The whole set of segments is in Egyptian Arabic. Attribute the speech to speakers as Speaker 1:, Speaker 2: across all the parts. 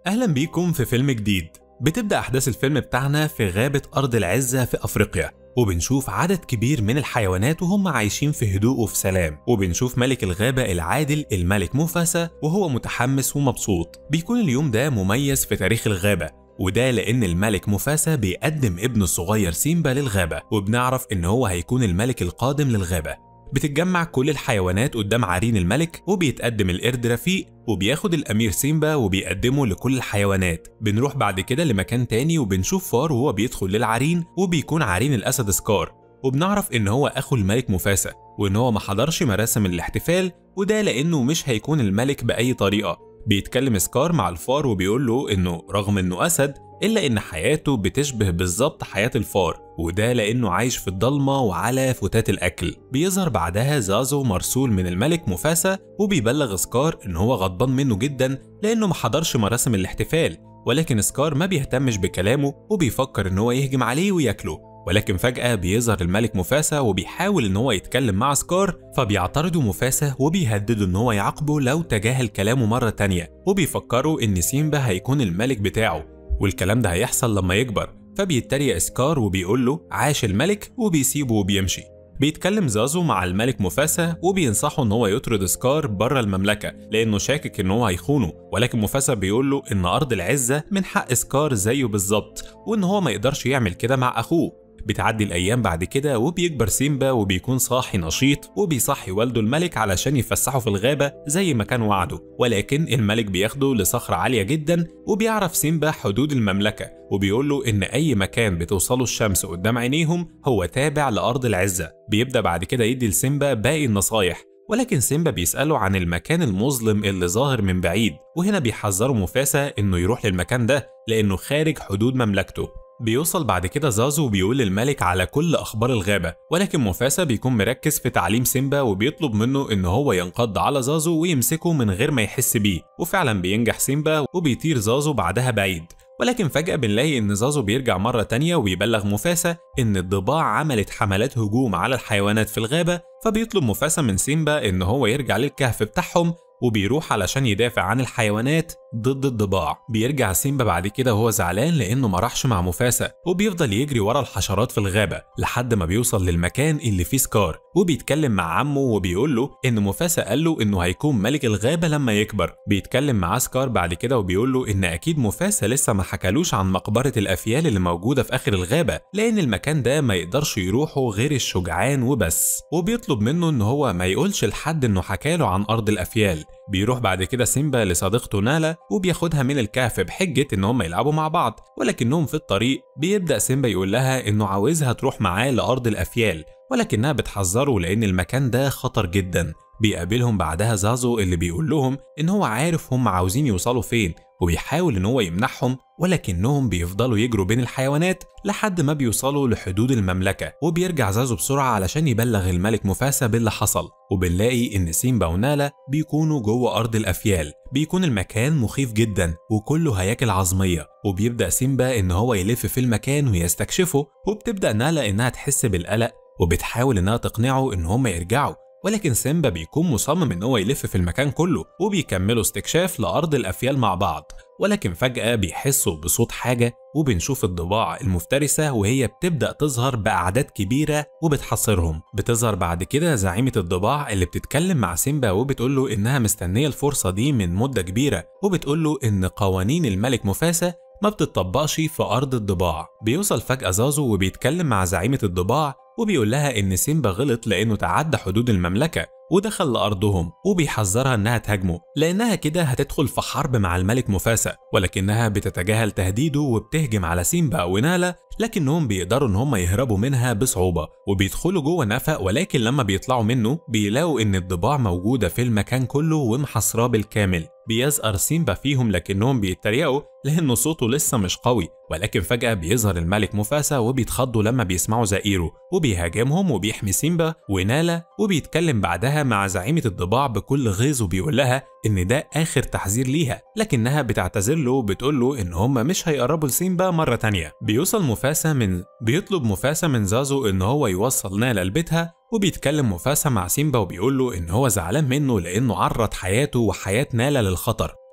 Speaker 1: أهلا بيكم في فيلم جديد بتبدأ أحداث الفيلم بتاعنا في غابة أرض العزة في أفريقيا وبنشوف عدد كبير من الحيوانات وهم عايشين في هدوء وفي سلام وبنشوف ملك الغابة العادل الملك موفاسا وهو متحمس ومبسوط بيكون اليوم ده مميز في تاريخ الغابة وده لأن الملك موفاسا بيقدم ابنه الصغير سيمبا للغابة وبنعرف إن هو هيكون الملك القادم للغابة بتتجمع كل الحيوانات قدام عرين الملك وبيتقدم القرد رفيق وبياخد الأمير سيمبا وبيقدمه لكل الحيوانات بنروح بعد كده لمكان تاني وبنشوف فار وهو بيدخل للعرين وبيكون عرين الأسد سكار وبنعرف إن هو أخو الملك مفاسا وإن هو ما حضرش مراسم الاحتفال وده لأنه مش هيكون الملك بأي طريقة بيتكلم سكار مع الفار وبيقول له إنه رغم إنه أسد إلا إن حياته بتشبه بالظبط حياة الفار وده لأنه عايش في الضلمة وعلى فتات الأكل بيظهر بعدها زازو مرسول من الملك مفاسا وبيبلغ سكار إن هو غضبان منه جدا لأنه ما حضرش مراسم الاحتفال ولكن سكار ما بيهتمش بكلامه وبيفكر إن هو يهجم عليه وياكله ولكن فجأة بيظهر الملك مفاسا وبيحاول إن هو يتكلم مع سكار فبيعترضوا مفاسا وبيهددوا إن هو يعاقبه لو تجاهل كلامه مرة تانية وبيفكروا إن سيمبا هيكون الملك بتاعه والكلام ده هيحصل لما يكبر فبيتريق سكار وبيقول له عاش الملك وبيسيبه وبيمشي بيتكلم زازو مع الملك مفاسا وبينصحه ان هو يطرد سكار بره المملكه لانه شاكك ان هو هيخونه ولكن مفاسا بيقول له ان ارض العزه من حق سكار زيه بالظبط وان هو ما يقدرش يعمل كده مع اخوه بتعدي الأيام بعد كده وبيكبر سيمبا وبيكون صاحي نشيط وبيصحي والده الملك علشان يفسحه في الغابة زي ما كان وعده ولكن الملك بياخده لصخرة عالية جدا وبيعرف سيمبا حدود المملكة وبيقول له إن أي مكان بتوصله الشمس قدام عينيهم هو تابع لأرض العزة بيبدأ بعد كده يدي لسيمبا باقي النصايح ولكن سيمبا بيسأله عن المكان المظلم اللي ظاهر من بعيد وهنا بيحذره مفاسا إنه يروح للمكان ده لأنه خارج حدود مملكته بيوصل بعد كده زازو وبيقول للملك على كل أخبار الغابة ولكن مفاسا بيكون مركز في تعليم سيمبا وبيطلب منه إن هو ينقض على زازو ويمسكه من غير ما يحس بيه وفعلا بينجح سيمبا وبيطير زازو بعدها بعيد ولكن فجأة بنلاقي إن زازو بيرجع مرة تانية وبيبلغ مفاسا إن الضباع عملت حملات هجوم على الحيوانات في الغابة فبيطلب مفاسا من سيمبا إن هو يرجع للكهف بتاعهم وبيروح علشان يدافع عن الحيوانات ضد الضباع بيرجع سيمبا بعد كده وهو زعلان لانه ما راحش مع مفاسا وبيفضل يجري ورا الحشرات في الغابه لحد ما بيوصل للمكان اللي فيه سكار وبيتكلم مع عمه وبيقول له ان مفاسا قال له انه هيكون ملك الغابه لما يكبر بيتكلم مع سكار بعد كده وبيقول له ان اكيد مفاسا لسه ما حكالوش عن مقبره الافيال اللي موجوده في اخر الغابه لان المكان ده ما يقدرش يروحه غير الشجعان وبس وبيطلب منه ان هو ما يقولش لحد انه حكاله عن ارض الافيال بيروح بعد كده سيمبا لصديقته نالا وبياخدها من الكهف بحجة إن هم يلعبوا مع بعض ولكنهم في الطريق بيبدأ سيمبا يقول لها إنه عاوزها تروح معاه لأرض الأفيال ولكنها بتحذره لأن المكان ده خطر جدا بيقابلهم بعدها زازو اللي بيقول لهم إن هو عارف هم عاوزين يوصلوا فين وبيحاول إن هو يمنعهم ولكنهم بيفضلوا يجروا بين الحيوانات لحد ما بيوصلوا لحدود المملكة وبيرجع زازو بسرعة علشان يبلغ الملك مفاسا باللي حصل وبنلاقي إن سيمبا ونالا بيكونوا جوه أرض الأفيال بيكون المكان مخيف جدا وكله هياكل عظمية وبيبدأ سيمبا إن هو يلف في المكان ويستكشفه وبتبدأ نالا إنها تحس بالقلق وبتحاول إنها تقنعه إن هم يرجعوا ولكن سيمبا بيكون مصمم ان هو يلف في المكان كله وبيكملوا استكشاف لارض الافيال مع بعض ولكن فجأة بيحسوا بصوت حاجة وبنشوف الضباع المفترسة وهي بتبدأ تظهر بأعداد كبيرة وبتحاصرهم بتظهر بعد كده زعيمة الضباع اللي بتتكلم مع سيمبا وبتقول له إنها مستنية الفرصة دي من مدة كبيرة وبتقول له إن قوانين الملك مفاسا ما بتطبقش في أرض الضباع بيوصل فجأة زازو وبيتكلم مع زعيمة الضباع وبيقول لها إن سيمبا غلط لأنه تعدى حدود المملكة ودخل لأرضهم وبيحذرها إنها تهاجمه لأنها كده هتدخل في حرب مع الملك مفاسا ولكنها بتتجاهل تهديده وبتهجم على سيمبا ونالا لكنهم بيقدروا إن هم يهربوا منها بصعوبة وبيدخلوا جوه نفق ولكن لما بيطلعوا منه بيلاقوا إن الضباع موجودة في المكان كله ومحاصراه بالكامل بيزقر سيمبا فيهم لكنهم بيتريقوا لأنه صوته لسه مش قوي ولكن فجأة بيظهر الملك مفاسا وبيتخضوا لما بيسمعوا زئيره وبيهاجمهم وبيحمي سيمبا ونالا وبيتكلم بعدها مع زعيمة الضباع بكل غيظ وبيقول لها إن ده آخر تحذير ليها لكنها بتعتذر له وبتقول له إن هما مش هيقربوا لسيمبا مرة تانية بيوصل مفاسا من بيطلب مفاسا من زازو إن هو يوصل نالا لبيتها وبيتكلم مفاسا مع سيمبا وبيقول له إن هو زعلان منه لأنه عرض حياته وحياة نالا للخطر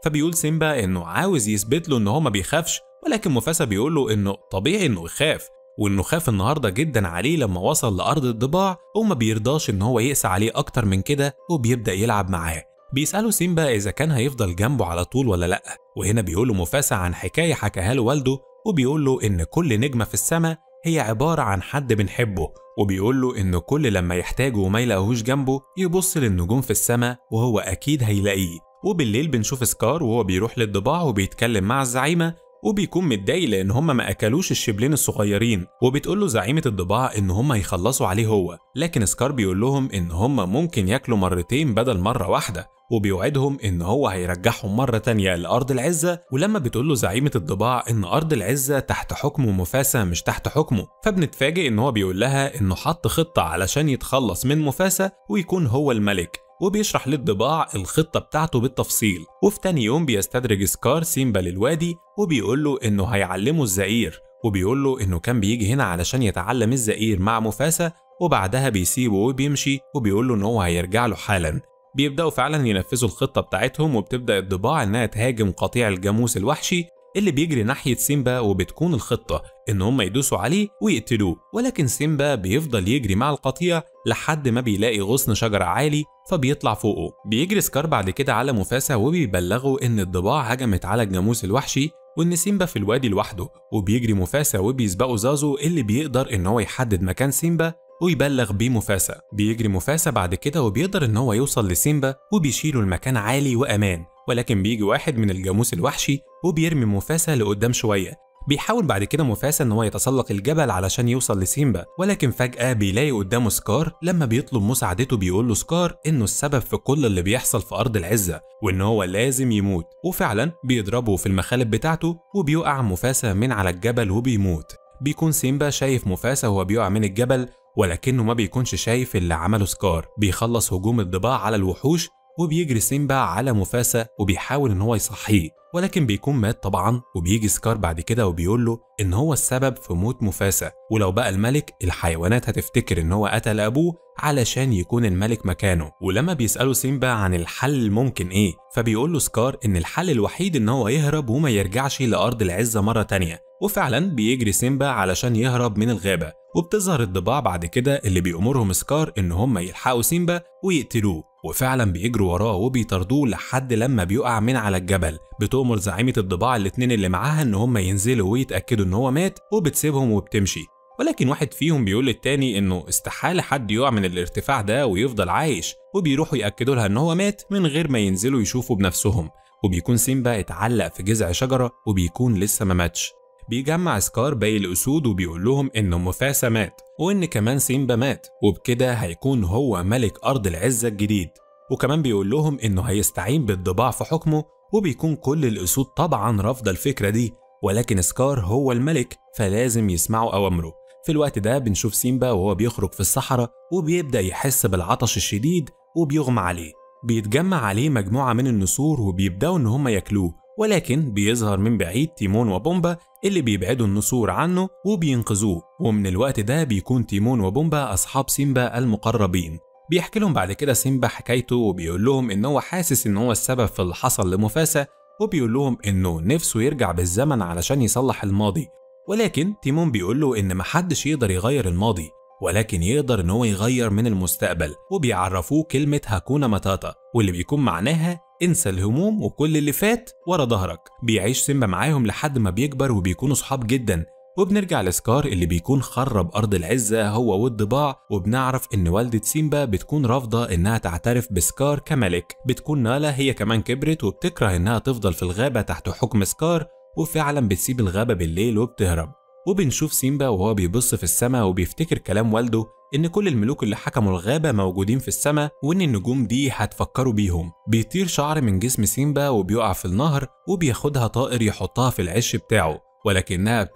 Speaker 1: فبيقول سيمبا انه عاوز يثبت له ان هو ما بيخافش ولكن مفاسا بيقول له انه طبيعي انه يخاف وانه خاف النهارده جدا عليه لما وصل لارض الضباع وما بيرضاش ان هو يقسى عليه اكتر من كده وبيبدا يلعب معاه بيسأله سيمبا إذا كان هيفضل جنبه على طول ولا لأ وهنا بيقول له مفاسا عن حكاية حكاها له والده وبيقول له إن كل نجمة في السماء هي عبارة عن حد بنحبه وبيقول له إنه كل لما يحتاجه وما يلاقوهوش جنبه يبص للنجوم في السماء وهو أكيد هيلاقيه وبالليل بنشوف سكار وهو بيروح للضباع وبيتكلم مع الزعيمة وبيكون متضايق لان هم ما اكلوش الشبلين الصغيرين وبتقول له زعيمه الضباع ان هم هيخلصوا عليه هو لكن سكار بيقول لهم ان هم ممكن ياكلوا مرتين بدل مره واحده وبيوعدهم ان هو هيرجعهم مره تانية لارض العزه ولما بتقول له زعيمه الضباع ان ارض العزه تحت حكم مفاسه مش تحت حكمه فبنتفاجئ ان هو بيقول لها انه حط خطه علشان يتخلص من مفاسه ويكون هو الملك وبيشرح للضباع الخطة بتاعته بالتفصيل وفي تاني يوم بيستدرج سكار سيمبا للوادي وبيقول له إنه هيعلمه الزئير وبيقول له إنه كان بيجي هنا علشان يتعلم الزئير مع مفاسة وبعدها بيسيبه وبيمشي وبيقول له إن هو هيرجع له حالا بيبدأوا فعلا ينفذوا الخطة بتاعتهم وبتبدأ الضباع إنها تهاجم قطيع الجاموس الوحشي اللي بيجري ناحية سيمبا وبتكون الخطة إن هم يدوسوا عليه ويقتلوه ولكن سيمبا بيفضل يجري مع القطيع لحد ما بيلاقي غصن شجرة عالي فبيطلع فوقه بيجري سكار بعد كده على مفاسة وبيبلغه إن الضباع هجمت على الجاموس الوحشي وإن سيمبا في الوادي لوحده وبيجري مفاسة وبيسبقوا زازو اللي بيقدر إن هو يحدد مكان سيمبا ويبلغ بيه مفاسة بيجري مفاسة بعد كده وبيقدر إن هو يوصل لسيمبا وبيشيله المكان عالي وأمان ولكن بيجي واحد من الجاموس الوحشي وبيرمي مفاسة لقدام شوية بيحاول بعد كده مفاسة ان هو يتسلق الجبل علشان يوصل لسيمبا ولكن فجأة بيلاقي قدامه سكار لما بيطلب مساعدته بيقول له سكار انه السبب في كل اللي بيحصل في ارض العزة وان هو لازم يموت وفعلا بيضربه في المخالب بتاعته وبيقع مفاسة من على الجبل وبيموت بيكون سيمبا شايف مفاسة وهو بيقع من الجبل ولكنه ما بيكونش شايف اللي عمله سكار بيخلص هجوم الضباع على الوحوش وبيجري سيمبا على مفاسة وبيحاول ان هو يصحيه ولكن بيكون مات طبعا وبيجي سكار بعد كده وبيقول له ان هو السبب في موت مفاسة ولو بقى الملك الحيوانات هتفتكر ان هو قتل ابوه علشان يكون الملك مكانه ولما بيسألوا سيمبا عن الحل الممكن ايه فبيقول له سكار ان الحل الوحيد ان هو يهرب وما يرجعش لارض العزة مرة تانية وفعلا بيجري سيمبا علشان يهرب من الغابة وبتظهر الضباع بعد كده اللي بيأمرهم سكار ان هم يلحقوا سيمبا ويقتلوه وفعلا بيجروا وراه وبيطاردوه لحد لما بيقع من على الجبل بتؤمر زعيمة الضباع الاتنين اللي معاها ان هم ينزلوا ويتأكدوا ان هو مات وبتسيبهم وبتمشي ولكن واحد فيهم بيقول للتاني انه استحالة حد يقع من الارتفاع ده ويفضل عايش وبيروحوا يأكدوا لها ان هو مات من غير ما ينزلوا يشوفوا بنفسهم وبيكون سيمبا اتعلق في جذع شجرة وبيكون لسه ما ماتش بيجمع سكار باقي الأسود وبيقول لهم إن مفاسة مات وإن كمان سيمبا مات وبكده هيكون هو ملك أرض العزة الجديد وكمان بيقول لهم إنه هيستعين بالضباع في حكمه وبيكون كل الأسود طبعا رافضة الفكرة دي ولكن سكار هو الملك فلازم يسمعوا أوامره في الوقت ده بنشوف سيمبا وهو بيخرج في الصحراء وبيبدأ يحس بالعطش الشديد وبيغمى عليه بيتجمع عليه مجموعة من النسور وبيبدأوا إن هم ياكلوه ولكن بيظهر من بعيد تيمون وبومبا اللي بيبعدوا النسور عنه وبينقذوه ومن الوقت ده بيكون تيمون وبومبا أصحاب سيمبا المقربين بيحكي لهم بعد كده سيمبا حكايته وبيقول لهم إن هو حاسس إن هو السبب في اللي حصل لمفاسة وبيقول لهم إنه نفسه يرجع بالزمن علشان يصلح الماضي ولكن تيمون بيقول له إن محدش يقدر يغير الماضي ولكن يقدر إن هو يغير من المستقبل وبيعرفوه كلمة هاكونا ماتاتا واللي بيكون معناها انسى الهموم وكل اللي فات ورا ظهرك بيعيش سيمبا معاهم لحد ما بيكبر وبيكونوا صحاب جدا وبنرجع لسكار اللي بيكون خرب أرض العزة هو والضباع وبنعرف إن والدة سيمبا بتكون رافضة إنها تعترف بسكار كملك بتكون نالا هي كمان كبرت وبتكره إنها تفضل في الغابة تحت حكم سكار وفعلا بتسيب الغابة بالليل وبتهرب وبنشوف سيمبا وهو بيبص في السماء وبيفتكر كلام والده إن كل الملوك اللي حكموا الغابة موجودين في السماء وإن النجوم دي هتفكروا بيهم بيطير شعر من جسم سيمبا وبيقع في النهر وبياخدها طائر يحطها في العش بتاعه ولكنها بتقع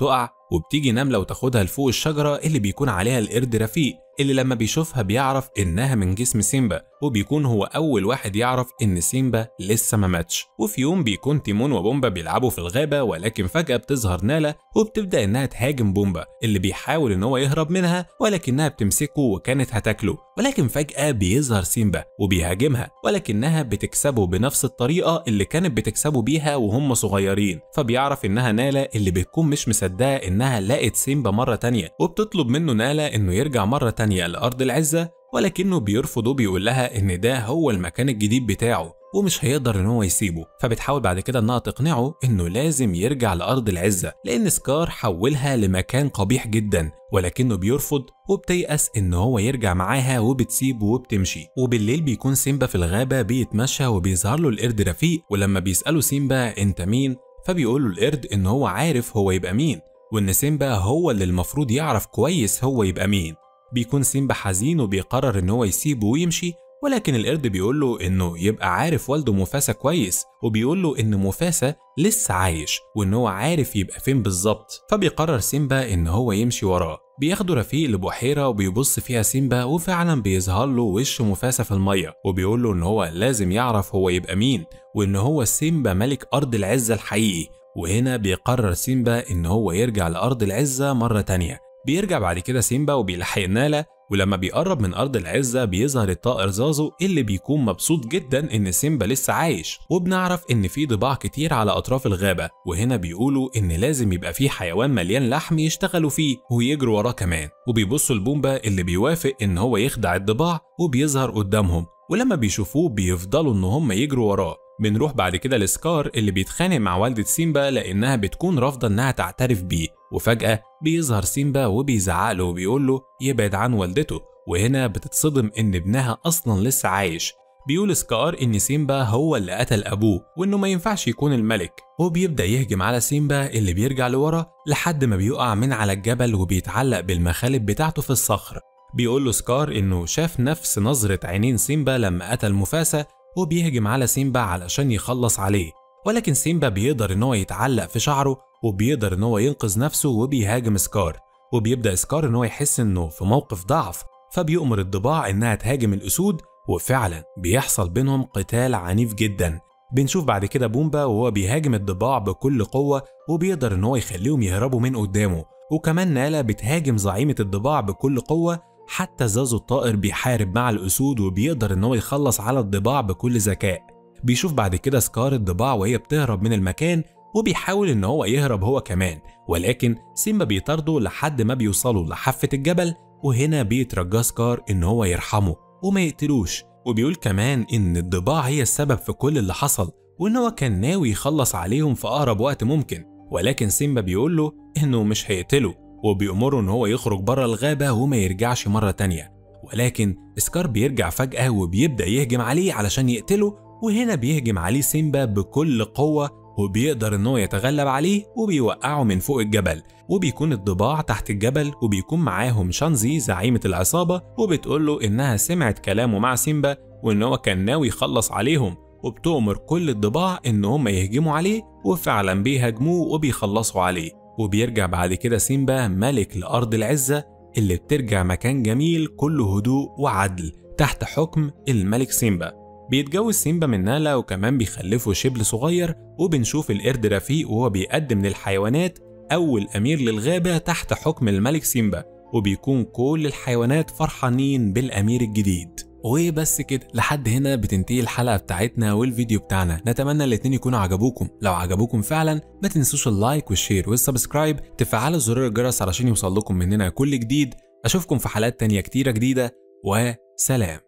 Speaker 1: وبتيجي نملة وتاخدها لفوق الشجرة اللي بيكون عليها القرد رفيق اللي لما بيشوفها بيعرف إنها من جسم سيمبا وبيكون هو أول واحد يعرف إن سيمبا لسه ما ماتش وفي يوم بيكون تيمون وبومبا بيلعبوا في الغابة ولكن فجأة بتظهر نالا وبتبدأ إنها تهاجم بومبا اللي بيحاول إن هو يهرب منها ولكنها بتمسكه وكانت هتاكله ولكن فجأة بيظهر سيمبا وبيهاجمها ولكنها بتكسبه بنفس الطريقة اللي كانت بتكسبه بيها وهم صغيرين فبيعرف إنها نالا اللي بتكون مش مصدقة إنها لقت سيمبا مرة تانية وبتطلب منه نالا إنه يرجع مرة تانية لأرض العزة ولكنه بيرفض وبيقول لها إن ده هو المكان الجديد بتاعه ومش هيقدر ان هو يسيبه فبتحاول بعد كده انها تقنعه انه لازم يرجع لارض العزه لان سكار حولها لمكان قبيح جدا ولكنه بيرفض وبتيأس ان هو يرجع معاها وبتسيبه وبتمشي وبالليل بيكون سيمبا في الغابه بيتمشى وبيظهر له القرد رفيق ولما بيساله سيمبا انت مين فبيقول له القرد ان هو عارف هو يبقى مين وان سيمبا هو اللي المفروض يعرف كويس هو يبقى مين بيكون سيمبا حزين وبيقرر ان هو يسيبه ويمشي ولكن القرد بيقول له انه يبقى عارف والده موفاسا كويس وبيقول له ان موفاسا لسه عايش وان هو عارف يبقى فين بالظبط فبيقرر سيمبا ان هو يمشي وراه بياخدوا رفيق لبحيره وبيبص فيها سيمبا وفعلا بيظهر له وش موفاسا في الميه وبيقول له ان هو لازم يعرف هو يبقى مين وان هو سيمبا ملك ارض العزه الحقيقي وهنا بيقرر سيمبا ان هو يرجع لارض العزه مره تانيه بيرجع بعد كده سيمبا وبيلحق نالا ولما بيقرب من أرض العزة بيظهر الطائر زازو اللي بيكون مبسوط جدا إن سيمبا لسه عايش وبنعرف إن في ضباع كتير على أطراف الغابة وهنا بيقولوا إن لازم يبقى في حيوان مليان لحم يشتغلوا فيه ويجروا وراه كمان وبيبصوا لبومبا اللي بيوافق إن هو يخدع الضباع وبيظهر قدامهم ولما بيشوفوه بيفضلوا إن هم يجروا وراه بنروح بعد كده لسكار اللي بيتخانق مع والدة سيمبا لأنها بتكون رافضة إنها تعترف بيه وفجأة بيظهر سيمبا وبيزعق له وبيقول له يبعد عن والدته وهنا بتتصدم إن ابنها أصلا لسه عايش بيقول سكار إن سيمبا هو اللي قتل أبوه وإنه ما ينفعش يكون الملك وبيبدأ يهجم على سيمبا اللي بيرجع لورا لحد ما بيقع من على الجبل وبيتعلق بالمخالب بتاعته في الصخر بيقول له سكار إنه شاف نفس نظرة عينين سيمبا لما قتل مفاسا وبيهجم على سيمبا علشان يخلص عليه ولكن سيمبا بيقدر ان هو يتعلق في شعره وبيقدر ان هو ينقذ نفسه وبيهاجم سكار وبيبدا سكار ان هو يحس انه في موقف ضعف فبيؤمر الضباع انها تهاجم الاسود وفعلا بيحصل بينهم قتال عنيف جدا بنشوف بعد كده بومبا وهو بيهاجم الضباع بكل قوة وبيقدر ان هو يخليهم يهربوا من قدامه وكمان نالا بتهاجم زعيمة الضباع بكل قوة حتى زازو الطائر بيحارب مع الأسود وبيقدر إن هو يخلص على الضباع بكل ذكاء بيشوف بعد كده سكار الضباع وهي بتهرب من المكان وبيحاول إن هو يهرب هو كمان ولكن سيمبا بيطارده لحد ما بيوصلوا لحافة الجبل وهنا بيترجى سكار إن هو يرحمه وما يقتلوش وبيقول كمان إن الضباع هي السبب في كل اللي حصل وإن هو كان ناوي يخلص عليهم في أقرب وقت ممكن ولكن سيمبا بيقول له إنه مش هيقتله وبيأمره إن هو يخرج بره الغابة وما يرجعش مرة تانية ولكن سكار بيرجع فجأة وبيبدأ يهجم عليه علشان يقتله وهنا بيهجم عليه سيمبا بكل قوة وبيقدر إن هو يتغلب عليه وبيوقعه من فوق الجبل وبيكون الضباع تحت الجبل وبيكون معاهم شانزي زعيمة العصابة وبتقول له إنها سمعت كلامه مع سيمبا وإن هو كان ناوي يخلص عليهم وبتؤمر كل الضباع إن هم يهجموا عليه وفعلا بيهاجموه وبيخلصوا عليه وبيرجع بعد كده سيمبا ملك لأرض العزة اللي بترجع مكان جميل كله هدوء وعدل تحت حكم الملك سيمبا بيتجوز سيمبا من نالا وكمان بيخلفوا شبل صغير وبنشوف القرد رفيق وهو بيقدم للحيوانات أول أمير للغابة تحت حكم الملك سيمبا وبيكون كل الحيوانات فرحانين بالأمير الجديد وبس كده لحد هنا بتنتهي الحلقة بتاعتنا والفيديو بتاعنا نتمنى الاتنين يكونوا عجبوكم لو عجبوكم فعلا ما تنسوش اللايك والشير والسبسكرايب تفعلوا زرار الجرس علشان يوصل لكم مننا كل جديد اشوفكم في حلقات تانية كتيرة جديدة وسلام